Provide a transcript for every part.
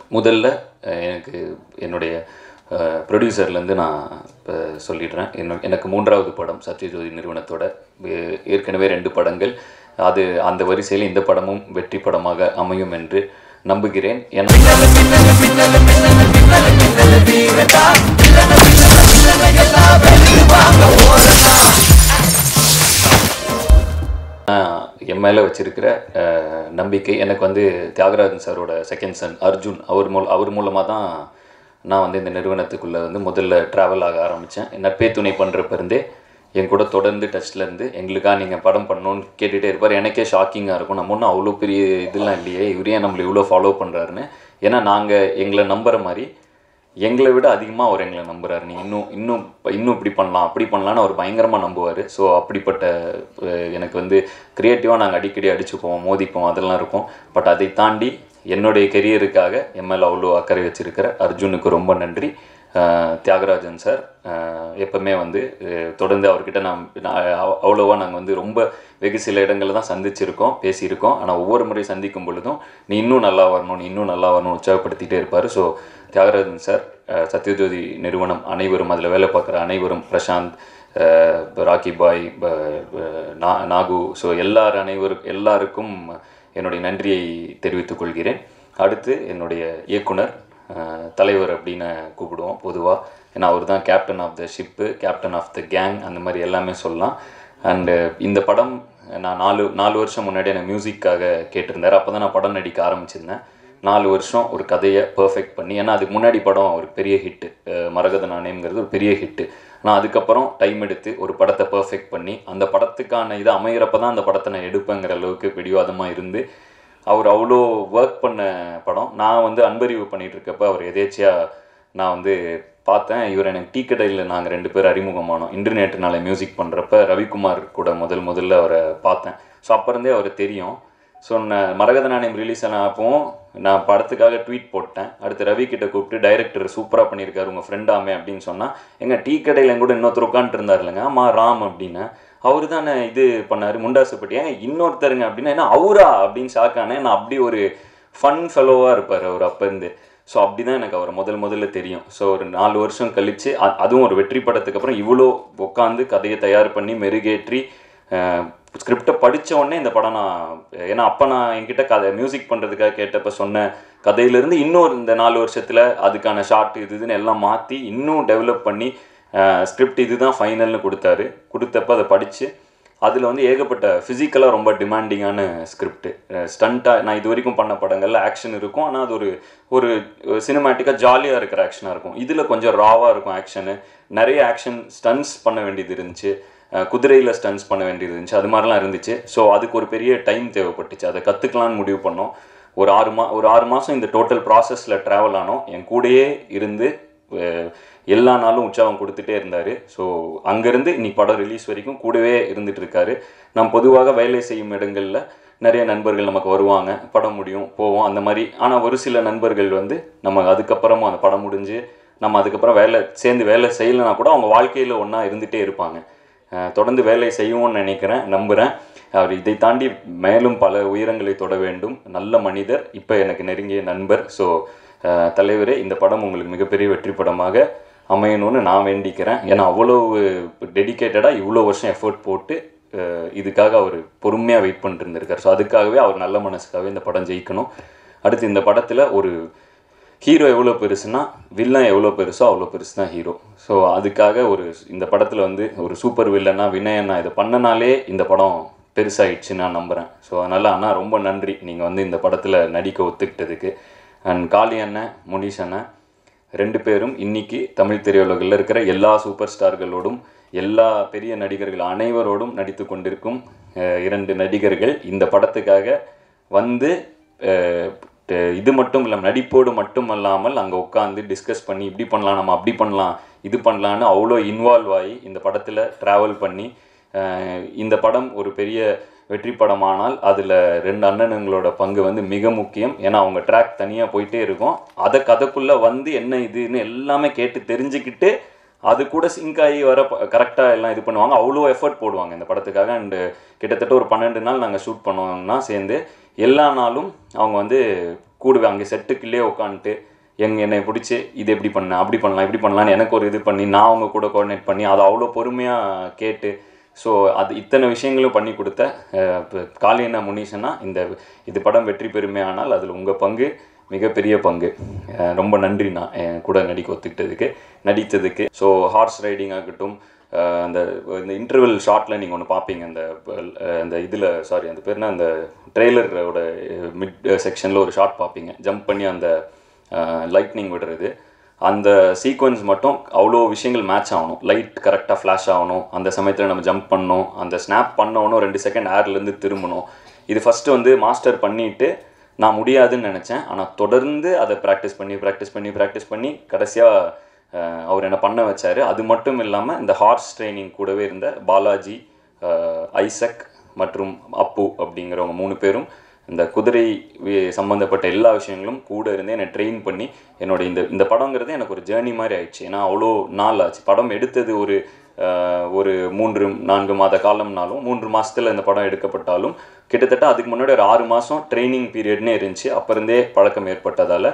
முதல்ல அஹ், எனக்கு என்னுடைய ப்ரொடியூசர்லேருந்து நான் இப்போ சொல்லிடுறேன் என்ன எனக்கு மூன்றாவது படம் சத்யஜோதி நிறுவனத்தோட ஏ- ஏற்கனவே ரெண்டு படங்கள் அது அந்த வரிசையில் இந்த படமும் வெற்றி படமாக அமையும் என்று நம்புகிறேன் ஏன்னா என் மேலே வச்சிருக்கிற அஹ், நம்பிக்கை எனக்கு வந்து தியாகராஜன் சாரோட செகண்ட் சன் அர்ஜுன் அவர் மூல அவர் மூலமாக தான் நான் வந்து இந்த நிறுவனத்துக்குள்ளே வந்து முதல்ல ட்ராவல் ஆக ஆரம்பித்தேன் நட்பே துணை பண்ணுறப்ப இருந்தே என் கூட தொடர்ந்து டச்சில் இருந்து எங்களுக்காக நீங்கள் படம் பண்ணணும்னு கேட்டுகிட்டே இருப்பார் எனக்கே ஷாக்கிங்காக இருக்கும் நம்ம ஒன்றும் அவ்வளோ பெரிய இதெல்லாம் இல்லையே இவரே நம்மளை இவ்வளோ ஃபாலோ பண்ணுறாருன்னு ஏன்னா நாங்கள் எங்களை நம்புகிற மாதிரி எங்களை விட அதிகமாக அவர் எங்களை நம்புறாரு நீ இன்னும் இன்னும் இன்னும் இப்படி பண்ணலாம் அப்படி பண்ணலான்னு அவர் பயங்கரமாக நம்புவார் ஸோ அப்படிப்பட்ட அஹ், எனக்கு வந்து க்ரியேட்டிவாக நாங்கள் அடிக்கடி அடிச்சுப்போம் மோதிப்போம் அதெல்லாம் இருக்கும் பட் அதை தாண்டி என்னுடைய கெரியருக்காக என் மேலே அவ்வளோ அக்கறை வச்சிருக்கிற அர்ஜுனுக்கு ரொம்ப நன்றி அஹ், தியாகராஜன் சார் அஹ், எப்பவுமே வந்து அஹ், தொடர்ந்து அவர்கிட்ட நான் நான் அவ்- அவ்வளோவா நாங்கள் வந்து ரொம்ப வெகு சில இடங்களில் தான் சந்திச்சிருக்கோம் பேசியிருக்கோம் ஆனால் ஒவ்வொரு முறை சந்திக்கும் பொழுதும் நீ இன்னும் நல்லா வரணும் நீ இன்னும் நல்லா வரணும் உற்சாகப்படுத்திட்டே இருப்பார் ஸோ தியாகராஜன் சார் அஹ், சத்யஜோதி நிறுவனம் அனைவரும் அதில் வேலை பார்க்குற அனைவரும் பிரசாந்த் அஹ், ராக்கி பாய் ப- ப- நா- நாகு ஸோ எல்லார் அனைவரும் எல்லாருக்கும் என்னுடைய நன்றியை தெரிவித்துக் கொள்கிறேன் அடுத்து என்னுடைய இயக்குனர் அஹ், தலைவர் அப்படின்னு கூப்பிடுவோம் பொதுவாக ஏன்னா அவர் தான் captain of the ship captain of the gang அந்த மாதிரி எல்லாமே சொல்லலாம் அண்டு இந்த படம் நான் நாலு நாலு வருஷம் முன்னாடி எனக்கு மியூசிக்காக கேட்டிருந்தார் அப்போ தான் நான் படம் நடிக்க ஆரம்பிச்சிருந்தேன் நாலு வருஷம் ஒரு கதையை பர்ஃபெக்ட் பண்ணி ஏன்னா அதுக்கு முன்னாடி படம் ஒரு பெரிய ஹிட்டு மரகத நாணயம்ங்கிறது ஒரு பெரிய ஹிட்டு ஆனால் அதுக்கப்புறம் டைம் எடுத்து ஒரு படத்தை பர்ஃபெக்ட் பண்ணி அந்த படத்துக்கான இது அமையிறப்ப தான் அந்த படத்தை நான் எடுப்பேங்கிற அளவுக்கு பிடிவாதமாக இருந்து அவர் அவ்வளோ ஒர்க் பண்ண படம் நான் வந்து அன்பறிவு பண்ணிட்டு இருக்கப்ப அவர் எதேச்சியாக நான் வந்து பார்த்தேன் இவர் எனக்கு டீ கடையில் நாங்கள் ரெண்டு பேரும் அறிமுகமானோம் இன்டர்நெட்னால மியூசிக் பண்ணுறப்ப ரவிக்குமார் கூட முதல் முதல்ல அவரை பார்த்தேன் ஸோ அப்போ இருந்தே அவர் தெரியும் ஸோ நான் மரகத நாணயம் ரிலீஸ் ஆன அப்போவும் நான் படத்துக்காக ட்வீட் போட்டேன் அடுத்து ரவி கிட்ட கூப்பிட்டு டைரக்டர் சூப்பராக பண்ணியிருக்காரு உங்கள் ஃப்ரெண்டாமே அப்படின்னு சொன்னால் எங்கள் டீ கடையில் என் கூட இன்னொருத்தர் உட்காந்துட்டு இருந்தார் இல்லைங்க ஆமாம் ராம் அப்படின்னு அவர் தானே இது பண்ணார் முண்டாசுப்பட்டி ஏங்க இன்னொருத்தருங்க அப்படின்னா என்ன அவரா அப்படின்னு ஷாக்கானே நான் அப்படி ஒரு ஃபன் ஃபெலோவாக இருப்பார் அவர் அப்போருந்து ஸோ அப்படி தான் எனக்கு அவர் முதல் முதல்ல தெரியும் ஸோ ஒரு நாலு வருஷம் கழித்து அதுவும் ஒரு வெற்றி படத்துக்கு அப்புறம் இவ்வளோ உட்காந்து கதையை தயார் பண்ணி மெருகேற்றி ஸ்கிரிப்டை படிச்ச உடனே இந்த படம் நான் ஏன்னா அப்போ நான் என்கிட்ட கதை மியூசிக் பண்ணுறதுக்காக கேட்டப்ப சொன்ன கதையிலேருந்து இன்னொரு இந்த நாலு வருஷத்தில் அதுக்கான ஷார்ட் இது இதுன்னு எல்லாம் மாற்றி இன்னும் டெவலப் பண்ணி ஸ்கிரிப்ட் இதுதான் ஃபைனல்னு கொடுத்தாரு கொடுத்தப்ப அதை படித்து அதில் வந்து ஏகப்பட்ட ஃபிசிக்கலாக ரொம்ப டிமாண்டிங்கான ஸ்கிரிப்ட் ஸ்டண்ட்டாக நான் இது வரைக்கும் பண்ண படங்கள்ல ஆக்ஷன் இருக்கும் ஆனால் அது ஒரு ஒரு சினிமேட்டிக்காக ஜாலியாக இருக்கிற ஆக்ஷனாக இருக்கும் இதில் கொஞ்சம் ராவாக இருக்கும் ஆக்ஷனு நிறைய ஆக்ஷன் ஸ்டன்ஸ் பண்ண வேண்டியது இருந்துச்சு குதிரையில் ஸ்டன்ஸ் பண்ண வேண்டியது இருந்துச்சு அது மாதிரிலாம் இருந்துச்சு ஸோ அதுக்கு ஒரு பெரிய டைம் தேவைப்பட்டுச்சு அதை கற்றுக்கலான்னு முடிவு பண்ணோம் ஒரு ஆறு மா ஒரு ஆறு மாதம் இந்த டோட்டல் ப்ராசஸில் ட்ராவல் ஆனோம் என் கூடயே இருந்து அஹ், எல்லா நாளும் உற்சாகம் கொடுத்துட்டே இருந்தார் ஸோ அங்கேருந்து இன்னைக்கு படம் ரிலீஸ் வரைக்கும் கூடவே இருந்துட்டு இருக்காரு நாம் பொதுவாக வேலை செய்யும் இடங்களில் நிறைய நண்பர்கள் நமக்கு வருவாங்க படம் முடியும் போவோம் அந்த மாதிரி ஆனால் ஒரு சில நண்பர்கள் வந்து நம்ம அதுக்கப்புறமும் அந்த படம் முடிஞ்சு நம்ம அதுக்கப்புறம் வேலை சேர்ந்து வேலை செய்யலைனா கூட அவங்க வாழ்க்கையில் ஒன்றா இருந்துகிட்டே இருப்பாங்க அஹ் தொடர்ந்து வேலை செய்வோம்னு நினைக்கிறேன் நம்புகிறேன் அவர் இதை தாண்டி மேலும் பல உயரங்களை தொட வேண்டும் நல்ல மனிதர் இப்போ எனக்கு நெருங்கிய நண்பர் ஸோ தலைவரே இந்த படம் உங்களுக்கு மிகப்பெரிய வெற்றி படமாக அமையணும்னு நான் வேண்டிக்கிறேன் ஏன்னா அவ்வளோ டெடிக்கேட்டடாக இவ்வளோ வருஷம் எஃபோர்ட் போட்டு அஹ் இதுக்காக அவர் பொறுமையாக வெயிட் பண்ணிட்டு இருந்திருக்கார் ஸோ அதுக்காகவே அவர் நல்ல மனசுக்காகவே இந்த படம் ஜெயிக்கணும் அடுத்து இந்த படத்தில் ஒரு ஹீரோ எவ்வளோ பெருசுனா வில்லன் எவ்வளோ பெருசோ அவ்வளோ பெருசு தான் ஹீரோ ஸோ அதுக்காக ஒரு இந்த படத்தில் வந்து ஒரு சூப்பர் வில்லனா வினயனா இதை பண்ணனாலே இந்த படம் பெருசாயிடுச்சு நான் நம்புகிறேன் ஸோ அதனால் அண்ணா ரொம்ப நன்றி நீங்கள் வந்து இந்த படத்தில் நடிக்க ஒத்துக்கிட்டதுக்கு அண்ட் காளி அண்ணன் முனீஷ் அண்ணன் ரெண்டு பேரும் இன்னைக்கு தமிழ் திரையுலகில் இருக்கிற எல்லா சூப்பர் ஸ்டார்களோடும் எல்லா பெரிய நடிகர்கள் அனைவரோடும் நடித்து கொண்டிருக்கும் அஹ், இரண்டு நடிகர்கள் இந்த படத்துக்காக வந்து அஹ், ட- இது மட்டும் இல்லாமல் நடிப்போடு மட்டும் அல்லாமல் அங்கே உட்காந்து டிஸ்கஸ் பண்ணி இப்படி பண்ணலாம் நம்ம அப்படி பண்ணலாம் இது பண்ணலான்னு அவ்வளோ இன்வால்வ் ஆகி இந்த படத்தில் ட்ராவல் பண்ணி அஹ், இந்த படம் ஒரு பெரிய வெற்றி படமானால் அதில் ரெண்டு அண்ணனுங்களோட பங்கு வந்து மிக முக்கியம் ஏன்னா அவங்க ட்ராக் தனியாக போயிட்டே இருக்கும் அதை கதைக்குள்ளே வந்து என்ன இதுன்னு எல்லாமே கேட்டு தெரிஞ்சுக்கிட்டு அது கூட சிங்க் ஆகி வர கரெக்டாக எல்லாம் இது பண்ணுவாங்க அவ்வளோ எஃபர்ட் போடுவாங்க இந்த படத்துக்காக அண்டு கிட்டத்தட்ட ஒரு பன்னெண்டு நாள் நாங்கள் ஷூட் பண்ணுவோம்னா சேர்ந்து எல்லா நாளும் அவங்க வந்து கூடவே அங்கே செட்டுக்குள்ளே உட்காந்துட்டு எங்க என்னை பிடிச்சி இது எப்படி பண்ண அப்படி பண்ணலாம் இப்படி பண்ணலாம்னு எனக்கு ஒரு இது பண்ணி நான் அவங்க கூட கோஆர்டினேட் பண்ணி அதை அவ்வளோ பொறுமையாக கேட்டு ஸோ அது இத்தனை விஷயங்களும் பண்ணி கொடுத்த அஹ், இப்ப காளியண்ணா முனீஷனா இந்த இது படம் வெற்றி பெறுமே ஆனால் அதில் உங்கள் பங்கு மிகப்பெரிய பங்கு அஹ், ரொம்ப நன்றி நான் என் கூட நடிக்க ஒத்துக்கிட்டதுக்கு நடித்ததுக்கு ஸோ ஹார்ஸ் ரைடிங் ஆகட்டும் அஹ், அந்த இந்த இன்டர்வல் ஷார்ட்டில் நீங்கள் ஒன்று பார்ப்பீங்க அந்த அஹ், அந்த இதில் சாரி அந்த பேர்னா அந்த ட்ரெய்லரோட மிட் செக்ஷனில் ஒரு ஷார்ட் பார்ப்பீங்க ஜம்ப் பண்ணி அந்த லைட்னிங் விடுறது அந்த சீக்வன்ஸ் மட்டும் அவ்வளோ விஷயங்கள் மேட்ச் ஆகணும் லைட் கரெக்டாக ஃப்ளாஷ் ஆகணும் அந்த சமயத்தில் நம்ம ஜம்ப் பண்ணணும் அந்த ஸ்னாப் பண்ணணும் ரெண்டு செகண்ட் ஏர்லேருந்து திரும்பணும் இது ஃபஸ்ட்டு வந்து மாஸ்டர் பண்ணிட்டு நான் முடியாதுன்னு நினச்சேன் ஆனால் தொடர்ந்து அதை ப்ராக்டிஸ் பண்ணி ப்ராக்டிஸ் பண்ணி ப்ராக்டிஸ் பண்ணி கடைசியாக அவர் என்ன பண்ண வச்சாரு அது மட்டும் இல்லாமல் இந்த ஹார்ஸ் ட்ரைனிங் கூடவே இருந்த பாலாஜி அஹ், ஐசக் மற்றும் அப்பு அப்படிங்கிறவங்க மூணு பேரும் இந்த குதிரை வி- சம்மந்தப்பட்ட எல்லா விஷயங்களும் கூட இருந்து என்னை ட்ரெயின் பண்ணி என்னோட இந்த இந்த படங்கிறது எனக்கு ஒரு ஜேர்னி மாதிரி ஆயிடுச்சு ஏன்னா அவ்வளோ நாள் ஆச்சு படம் எடுத்தது ஒரு அஹ், ஒரு மூன்று நான்கு மாத காலம்னாலும் மூன்று மாசத்துல இந்த படம் எடுக்கப்பட்டாலும் கிட்டத்தட்ட அதுக்கு முன்னாடி ஒரு ஆறு மாதம் ட்ரைனிங் பீரியட்னே இருந்துச்சு அப்போ இருந்தே பழக்கம் ஏற்பட்டதால்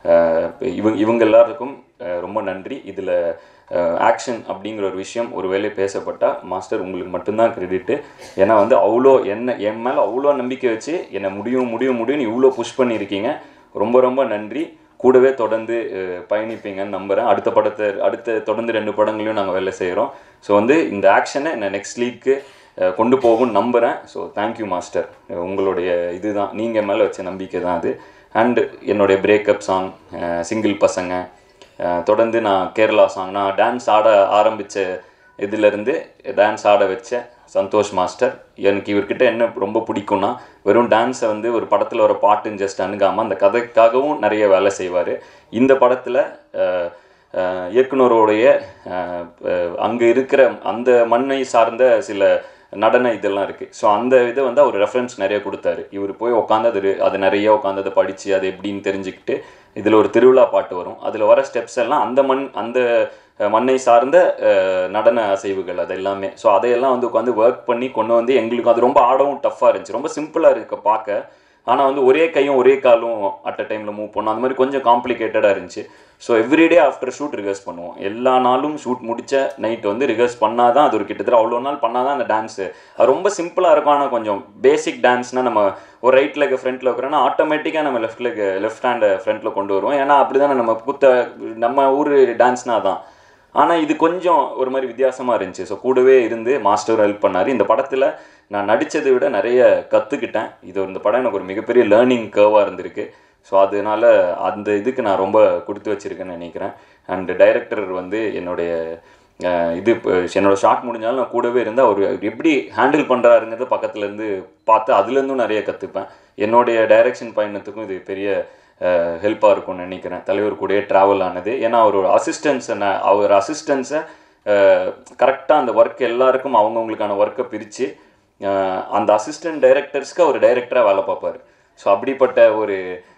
இவங்க இவங்க எல்லாருக்கும் அஹ், ரொம்ப நன்றி இதில் ஆக்ஷன் அப்படிங்கிற ஒரு விஷயம் ஒரு வேளை பேசப்பட்டால் மாஸ்டர் உங்களுக்கு மட்டும்தான் கிரெடிட்டு ஏன்னா வந்து அவ்வளோ என்ன என் மேலே அவ்வளோ நம்பிக்கை வச்சு என்னை முடியும் முடியும் முடியும்னு இவ்வளோ புஷ் பண்ணியிருக்கீங்க ரொம்ப ரொம்ப நன்றி கூடவே தொடர்ந்து அஹ், பயணிப்பீங்கன்னு நம்புகிறேன் அடுத்த படத்தை அடுத்த தொடர்ந்து ரெண்டு படங்களையும் நாங்கள் வேலை செய்கிறோம் ஸோ வந்து இந்த ஆக்ஷனை நான் நெக்ஸ்ட் லீக்கு கொண்டு போகும்னு நம்புகிறேன் ஸோ தேங்க்யூ மாஸ்டர் உங்களுடைய இதுதான் நீங்கள் மேலே வச்ச நம்பிக்கை தான் அது அண்ட் என்னுடைய பிரேக்கப் சாங் சிங்கிள் பசங்க அஹ் தொடர்ந்து நான் கேரளா சாங் நான் டான்ஸ் ஆட ஆரம்பித்த இதுலேருந்து டான்ஸ் ஆட வச்ச சந்தோஷ் மாஸ்டர் எனக்கு இவர்கிட்ட என்ன ரொம்ப பிடிக்கும்னா வெறும் டான்ஸை வந்து ஒரு படத்தில் ஒரு பாட்டுன்னு ஜஸ்ட் அணுகாமல் அந்த கதைக்காகவும் நிறைய வேலை செய்வார் இந்த படத்தில் இயக்குனருடைய அங்கே இருக்கிற அந்த மண்ணை சார்ந்த சில நடன இதெல்லாம் இருக்குது ஸோ அந்த இதை வந்து அவர் ரெஃபரன்ஸ் நிறைய கொடுத்தாரு இவர் போய் உட்காந்து அது ரி- அது நிறைய உட்காந்து அதை படித்து அது எப்படின்னு தெரிஞ்சுக்கிட்டு இதில் ஒரு திருவிழா பாட்டு வரும் அதில் வர ஸ்டெப்ஸ் எல்லாம் அந்த மண் அந்த அஹ், மண்ணை சார்ந்த அஹ், நடன அசைவுகள் அது எல்லாமே ஸோ அதையெல்லாம் வந்து உட்காந்து ஒர்க் பண்ணி கொண்டு வந்து எங்களுக்கு அது ரொம்ப ஆடவும் டஃப்பாக இருந்துச்சு ரொம்ப சிம்பிளாக இருக்க பார்க்க ஆனால் வந்து ஒரே கையும் ஒரே காலும் அட் அ டைமில் மூவ் பண்ணணும் அந்த மாதிரி கொஞ்சம் காம்ப்ளிகேட்டடாக இருந்துச்சு so everyday after shoot rehearse பண்ணுவோம் எல்லா நாளும் ஷூட் முடிச்ச நைட் வந்து ரிகர்ஸ் பண்ணால் தான் அது ஒரு கிட்டத்தட்ட அவ்வளோ நாள் பண்ணால் தான் அந்த டான்ஸு அது ரொம்ப சிம்பிளாக இருக்கும் ஆனால் கொஞ்சம் பேசிக் டான்ஸ்னால் நம்ம ஒரு ரைட் லெக் ஃப்ரண்ட்டில் வைக்கிறோன்னா ஆட்டோமேட்டிக்காக நம்ம லெஃப்ட் லெக் லெஃப்ட் ஹேண்டை ஃப்ரண்ட்டில் கொண்டு வருவோம் ஏன்னா அப்படி தானே நம்ம குத்த நம்ம ஊர் டான்ஸ்னால் தான் ஆனால் இது கொஞ்சம் ஒரு மாதிரி வித்தியாசமாக இருந்துச்சு ஸோ கூடவே இருந்து மாஸ்டர் ஹெல்ப் பண்ணார் இந்த படத்தில் நான் நடித்ததை விட நிறைய கற்றுக்கிட்டேன் இது இந்த படம் எனக்கு ஒரு மிகப்பெரிய லேர்னிங் கர்வாக இருந்திருக்கு ஸோ அதனால அந்த இதுக்கு நான் ரொம்ப கொடுத்து வச்சிருக்கேன்னு நினைக்கிறேன் அண்ட் டைரக்டர் வந்து என்னுடைய அஹ், இது இப்ப என்னோட ஷார்ட் முடிஞ்சாலும் நான் கூடவே இருந்து அவர் எப்படி ஹேண்டில் பண்ணுறாருங்கிறத பக்கத்துல இருந்து பார்த்து அதுலேருந்தும் நிறைய கற்றுப்பேன் என்னுடைய டைரக்ஷன் பயணத்துக்கும் இது பெரிய ஹெல்ப்பாக இருக்கும்னு நினைக்கிறேன் தலைவர் கூடயே ட்ராவல் ஆனது ஏன்னா அவரோட அசிஸ்டன்ஸை நான் அவர் அசிஸ்டன்ஸை கரெக்டாக அந்த ஒர்க் எல்லாருக்கும் அவங்கவுங்களுக்கான ஒர்க்கை பிரித்து அந்த அசிஸ்டன்ட் டைரக்டர்ஸ்க்கு அவர் டைரக்டராக வேலை பார்ப்பார் ஸோ அப்படிப்பட்ட ஒரு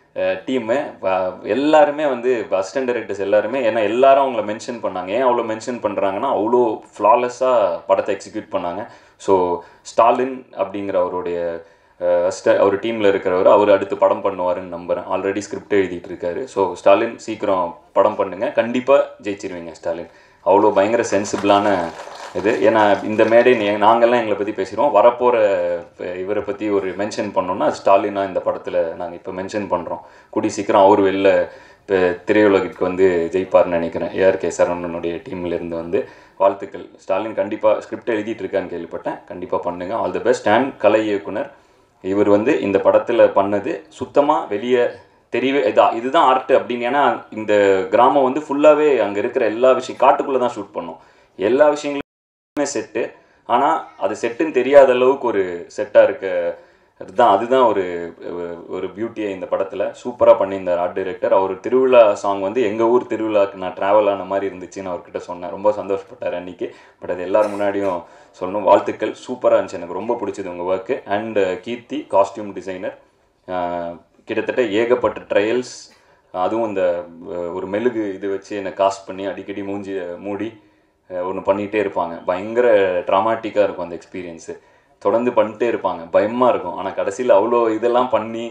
டீமு எல்லாருமே வந்து அசிஸ்டன்ட் டைரக்டர்ஸ் எல்லாருமே ஏன்னா எல்லாரும் அவங்கள மென்ஷன் பண்ணாங்க ஏன் அவ்வளோ மென்ஷன் பண்ணுறாங்கன்னா அவ்வளோ ஃப்ளாலெஸ்ஸாக படத்தை எக்ஸிக்யூட் பண்ணாங்க ஸோ ஸ்டாலின் அப்படிங்கிற அவருடைய அசிஸ்ட அவர் டீமில் இருக்கிறவர் அவர் அடுத்து படம் பண்ணுவாருன்னு நம்புகிறேன் ஆல்ரெடி ஸ்கிரிப்ட் எழுதிட்டு இருக்காரு ஸோ ஸ்டாலின் சீக்கிரம் படம் பண்ணுங்க கண்டிப்பாக ஜெயிச்சிருவீங்க ஸ்டாலின் அவ்வளோ பயங்கர சென்சிபிளான இது ஏன்னா இந்த மேடை நீ- நாங்கெல்லாம் எங்களை பற்றி பேசுகிறோம் வரப்போகிற இவரை பற்றி ஒரு மென்ஷன் பண்ணோம்னா ஸ்டாலினா இந்த படத்தில் நாங்கள் இப்போ மென்ஷன் பண்ணுறோம் கூடி சீக்கிரம் அவர் வெளில இப்போ திரையுலகிற்கு வந்து ஜெயிப்பார்னு நினைக்கிறேன் ஏஆர்கே சரவணனுடைய டீம்ல இருந்து வந்து வாழ்த்துக்கள் ஸ்டாலின் கண்டிப்பாக ஸ்கிரிப்ட் எழுதிட்டு இருக்கான்னு கேள்விப்பட்டேன் கண்டிப்பாக பண்ணுங்கள் ஆல் தி பெஸ்ட் அண்ட் கலை இயக்குனர் இவர் வந்து இந்த படத்தில் பண்ணது சுத்தமாக வெளியே தெரியவே இதா இதுதான் ஆர்ட் அப்படின்னு ஏன்னா இந்த கிராமம் வந்து ஃபுல்லாகவே அங்கே இருக்கிற எல்லா விஷயம் காட்டுக்குள்ளே தான் ஷூட் பண்ணோம் எல்லா விஷயங்களுமே செட்டு ஆனால் அது செட்டுன்னு தெரியாத அளவுக்கு ஒரு செட்டாக இருக்க அதுதான் அதுதான் ஒரு ஒரு பியூட்டியே இந்த படத்தில் சூப்பராக பண்ணியிருந்தார் ஆர்ட் டைரக்டர் அவர் திருவிழா சாங் வந்து எங்கள் ஊர் திருவிழாக்கு நான் ட்ராவல் ஆன மாதிரி இருந்துச்சுன்னு அவர்கிட்ட சொன்னேன் ரொம்ப சந்தோஷப்பட்டார் அன்றைக்கி பட் அது எல்லாரும் முன்னாடியும் சொல்லணும் வாழ்த்துக்கள் சூப்பராக இருந்துச்சு எனக்கு ரொம்ப பிடிச்சது உங்கள் work and Keerthi costume designer கிட்டத்தட்ட ஏகப்பட்ட ட்ரையல்ஸ் அதுவும் இந்த அஹ், ஒரு மெழுகு இது வச்சு என்னை காஸ்ட் பண்ணி அடிக்கடி மூஞ்சி மூடி ஒன்று பண்ணிகிட்டே இருப்பாங்க பயங்கர ட்ராமாட்டிக்காக இருக்கும் அந்த எக்ஸ்பீரியன்ஸு தொடர்ந்து பண்ணிட்டே இருப்பாங்க பயமாக இருக்கும் ஆனால் கடைசியில் அவ்வளோ இதெல்லாம் பண்ணி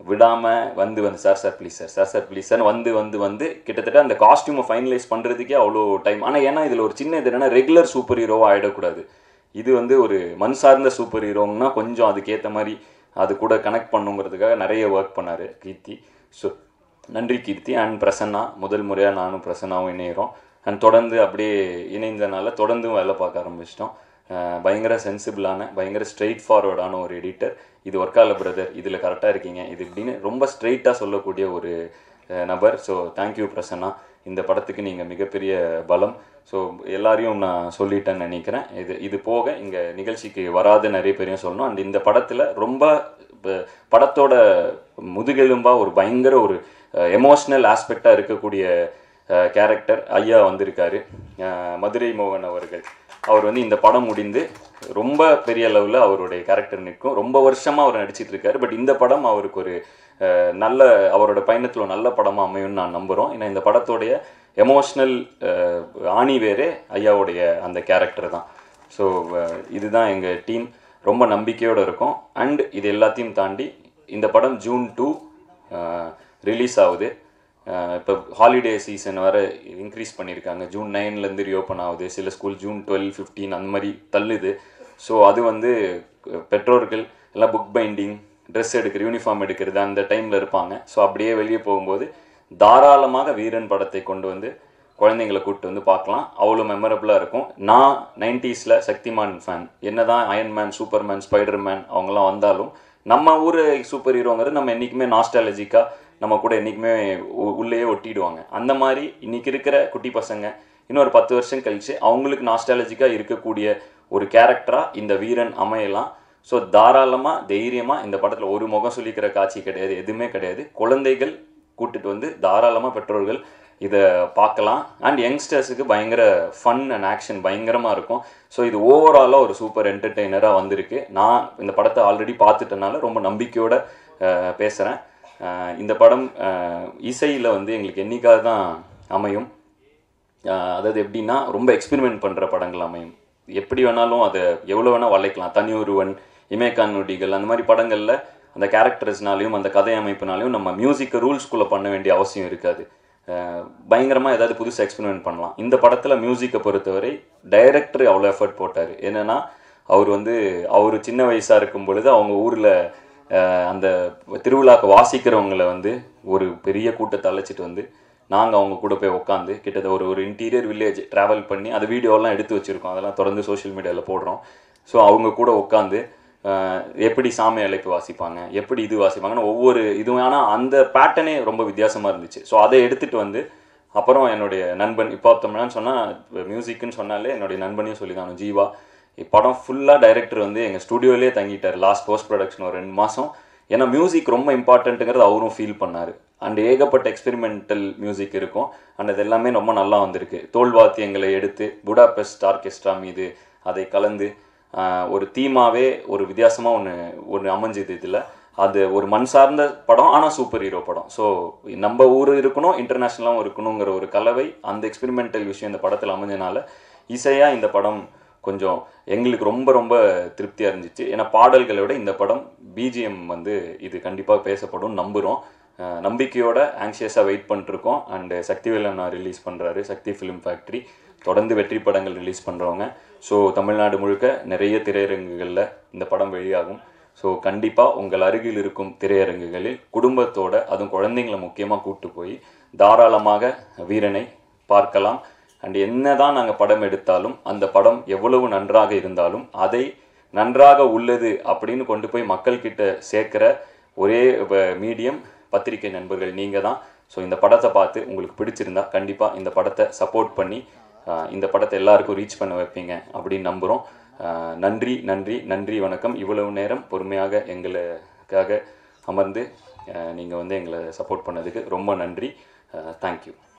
விடாமல் வந்து வந்து sir sir please sir sir sir please sir வந்து வந்து வந்து கிட்டத்தட்ட அந்த காஸ்டியூமை ஃபைனலைஸ் பண்ணுறதுக்கே அவ்வளோ டைம் ஆனால் ஏன்னா இதில் ஒரு சின்ன இது என்னன்னா ரெகுலர் சூப்பர் ஹீரோவாக ஆகிடக்கூடாது இது வந்து ஒரு மண் சார்ந்த சூப்பர் ஹீரோங்கன்னா கொஞ்சம் அதுக்கேற்ற மாதிரி அது கூட கனெக்ட் பண்ணுங்கிறதுக்காக நிறைய ஒர்க் பண்ணார் கீர்த்தி ஸோ நன்றி கீர்த்தி அண்ட் பிரசன்னா முதல் முறையாக நானும் பிரசன்னாவும் இணையிறோம் அண்ட் தொடர்ந்து அப்படியே இணைந்தனால தொடர்ந்தும் வேலை பார்க்க ஆரம்பிச்சிட்டோம் பயங்கர சென்சிபிளான பயங்கர ஸ்ட்ரெயிட் ஃபார்வர்டான ஒரு எடிட்டர் இது ஒர்க்கால பிரதர் இதில் கரெக்டாக இருக்கீங்க இது இப்படின்னு ரொம்ப ஸ்ட்ரெயிட்டாக சொல்லக்கூடிய ஒரு அஹ், நபர் ஸோ தேங்க்யூ பிரசன்னா இந்த படத்துக்கு நீங்கள் மிகப்பெரிய பலம் ஸோ எல்லாரையும் நான் சொல்லிட்டேன்னு நினைக்கிறேன் இது இது போக இங்கே நிகழ்ச்சிக்கு வராத நிறைய பேரையும் சொல்லணும் அண்ட் இந்த படத்தில் ரொம்ப ப- படத்தோட முதுகெலும்பாக ஒரு பயங்கர ஒரு எமோஷ்னல் ஆஸ்பெக்டாக இருக்கக்கூடிய கேரக்டர் ஐயா வந்திருக்காரு அஹ், மதுரை மோகன் அவர்கள் அவர் வந்து இந்த படம் முடிந்து ரொம்ப பெரிய லெவலில் அவருடைய கேரக்டர் நிற்கும் ரொம்ப வருஷமாக அவர் நடிச்சிட்டு இருக்காரு பட் இந்த படம் அவருக்கு ஒரு அஹ், நல்ல அவரோட பயணத்தில் ஒரு நல்ல படமாக அமையும்னு நான் நம்புகிறோம் ஏன்னா இந்த படத்தோடைய எமோஷ்னல் ஆணி வேறே ஐயாவுடைய அந்த கேரக்டர் தான் ஸோ இதுதான் எங்கள் டீம் ரொம்ப நம்பிக்கையோடு இருக்கும் அண்ட் இது எல்லாத்தையும் தாண்டி இந்த படம் ஜூன் டூ ரிலீஸ் ஆகுது இப்போ ஹாலிடே சீசன் வர இன்க்ரீஸ் பண்ணியிருக்காங்க ஜூன் நைன்லேருந்து ரீஓப்பன் ஆகுது சில ஸ்கூல் ஜூன் டுவெல் ஃபிஃப்டீன் அந்த மாதிரி தள்ளுது ஸோ அது வந்து அஹ், பெற்றோர்கள் எல்லாம் புக் பைண்டிங் ட்ரெஸ் எடுக்கிற யூனிஃபார்ம் எடுக்கிறது அந்த டைமில் இருப்பாங்க ஸோ அப்படியே வெளியே போகும்போது தாராளமாக வீரன் படத்தை கொண்டு வந்து குழந்தைங்களை கூப்பிட்டு வந்து பார்க்கலாம் அவ்வளோ மெமரபுளாக இருக்கும் நான் நைன்டிஸில் சக்திமான் ஃபேன் என்னதான் அயன்மேன் சூப்பர்மேன் ஸ்பைடர்மேன் அவங்கெல்லாம் வந்தாலும் நம்ம ஊர் சூப்பர் ஹீரோங்கிறது நம்ம என்றைக்குமே நாஸ்டாலஜிக்காக நம்ம கூட என்றைக்குமே உ- உள்ளேயே ஒட்டிடுவாங்க அந்த மாதிரி இன்னைக்கு இருக்கிற குட்டி பசங்க இன்னொரு பத்து வருஷம் கழிச்சு அவங்களுக்கு நாஸ்டாலஜிக்காக இருக்கக்கூடிய ஒரு கேரக்டராக இந்த வீரன் அமையலாம் ஸோ தாராளமாக தைரியமாக இந்த படத்தில் ஒரு முகம் சொல்லிக்கிற காட்சி கிடையாது எதுவுமே கிடையாது குழந்தைகள் கூட்டிட்டு வந்து தாராளமாக பெற்றோர்கள் இதை பார்க்கலாம் அண்ட் யங்ஸ்டர்ஸுக்கு பயங்கர ஃபன் அண்ட் ஆக்ஷன் பயங்கரமாக இருக்கும் ஸோ இது ஓவராலாக ஒரு சூப்பர் என்டர்டெய்னராக வந்திருக்கு நான் இந்த படத்தை ஆல்ரெடி பார்த்துட்டனால ரொம்ப நம்பிக்கையோட பேசுகிறேன் இந்த படம் இசையில் வந்து எங்களுக்கு என்னைக்காவது தான் அமையும் ஆஹ் அதாவது எப்படின்னா ரொம்ப எக்ஸ்பெரிமெண்ட் பண்ணுற படங்கள் அமையும் எப்படி வேணாலும் அதை எவ்வளோ வேணால் வளைக்கலாம் தனி ஒருவன் இமேகான் நொடிகள் அந்த மாதிரி படங்களில் அந்த கேரக்டர்ஸ்னாலையும் அந்த கதை அமைப்புனாலையும் நம்ம மியூசிக்கை ரூல்ஸ்குள்ளே பண்ண வேண்டிய அவசியம் இருக்காது பயங்கரமாக ஏதாவது புதுசாக எக்ஸ்பெரிமெண்ட் பண்ணலாம் இந்த படத்தில் மியூசிக்கை பொறுத்தவரை டைரக்டர் அவ்வளோ எஃபர்ட் போட்டார் என்னென்னா அவர் வந்து அவர் சின்ன வயசாக இருக்கும் பொழுது அவங்க ஊரில் அந்த திருவிழாக்கு வாசிக்கிறவங்கள வந்து ஒரு பெரிய கூட்டத்தை அழைச்சிட்டு வந்து நாங்கள் அவங்க கூட போய் உட்காந்து கிட்டத்தட்ட ஒரு ஒரு இன்டீரியர் வில்லேஜ் ட்ராவல் பண்ணி அது வீடியோலாம் எடுத்து வச்சுருக்கோம் அதெல்லாம் தொடர்ந்து சோஷியல் மீடியாவில் போடுறோம் ஸோ அவங்க கூட உட்காந்து எப்படி சாமி அழைப்பு வாசிப்பாங்க எப்படி இது வாசிப்பாங்கன்னு ஒவ்வொரு இதுவும் ஆனால் அந்த பேட்டர்னே ரொம்ப வித்தியாசமாக இருந்துச்சு ஸோ அதை எடுத்துகிட்டு வந்து அப்புறம் என்னுடைய நண்பன் இப்போ தமிழ்னு சொன்னால் மியூசிக்னு சொன்னாலே என்னுடைய நண்பனையும் சொல்லி தான் ஜீவா படம் ஃபுல்லாக டைரக்டர் வந்து எங்கள் ஸ்டுடியோலேயே தங்கிட்டார் லாஸ்ட் போஸ்ட் ப்ரொடக்ஷன் ஒரு ரெண்டு மாதம் ஏன்னா மியூசிக் ரொம்ப இம்பார்ட்டண்ட்டுங்கிறது அவரும் ஃபீல் பண்ணார் அண்ட் ஏகப்பட்ட எக்ஸ்பெரிமெண்டல் மியூசிக் இருக்கும் அண்ட் அது எல்லாமே ரொம்ப நல்லா வந்திருக்கு தோல் வாத்தியங்களை எடுத்து புடாபெஸ்ட் ஆர்கெஸ்ட்ரா மீது அதை கலந்து ஆஹ், ஒரு தீமாவே ஒரு வித்தியாசமாக ஒன்று ஒன்று அமைஞ்சுது இதில் அது ஒரு மண் சார்ந்த படம் ஆனால் சூப்பர் ஹீரோ படம் ஸோ நம்ம ஊர் இருக்கணும் இன்டர்நேஷ்னலாகவும் இருக்கணுங்கிற ஒரு கலவை அந்த எக்ஸ்பெரிமெண்டல் விஷயம் இந்த படத்தில் அமைஞ்சனால இசையாக இந்த படம் கொஞ்சம் எங்களுக்கு ரொம்ப ரொம்ப திருப்தியாக இருந்துச்சு ஏன்னா பாடல்களை விட இந்த படம் பிஜிஎம் வந்து இது கண்டிப்பாக பேசப்படும் நம்புகிறோம் அஹ் நம்பிக்கையோட ஆங்ஷியஸாக வெயிட் பண்ணிட்டுருக்கோம் அண்டு சக்திவேலன் நான் ரிலீஸ் பண்ணுறாரு சக்தி ஃபிலிம் ஃபேக்ட்ரி தொடர்ந்து வெற்றி படங்கள் ரிலீஸ் பண்ணுறவங்க ஸோ தமிழ்நாடு முழுக்க நிறைய திரையரங்குகளில் இந்த படம் வெளியாகும் ஸோ கண்டிப்பாக உங்கள் அருகில் இருக்கும் திரையரங்குகளில் குடும்பத்தோட அதுவும் குழந்தைங்களை முக்கியமாக கூட்டு போய் தாராளமாக வீரனை பார்க்கலாம் அண்ட் என்னதான் நாங்கள் படம் எடுத்தாலும் அந்த படம் எவ்வளவு நன்றாக இருந்தாலும் அதை நன்றாக உள்ளது அப்படின்னு கொண்டு போய் மக்கள்கிட்ட சேர்க்கிற ஒரே மீடியம் பத்திரிகை நண்பர்கள் நீங்கள் தான் ஸோ இந்த படத்தை பார்த்து உங்களுக்கு பிடிச்சிருந்தா கண்டிப்பாக இந்த படத்தை சப்போர்ட் பண்ணி ஆஹ், இந்த படத்தை எல்லாருக்கும் ரீச் பண்ண வைப்பீங்க அப்படின்னு நம்புகிறோம் நன்றி நன்றி நன்றி வணக்கம் இவ்வளவு நேரம் பொறுமையாக எங்களுக்காக அமர்ந்து நீங்கள் வந்து எங்களை சப்போர்ட் பண்ணதுக்கு ரொம்ப நன்றி தேங்க்யூ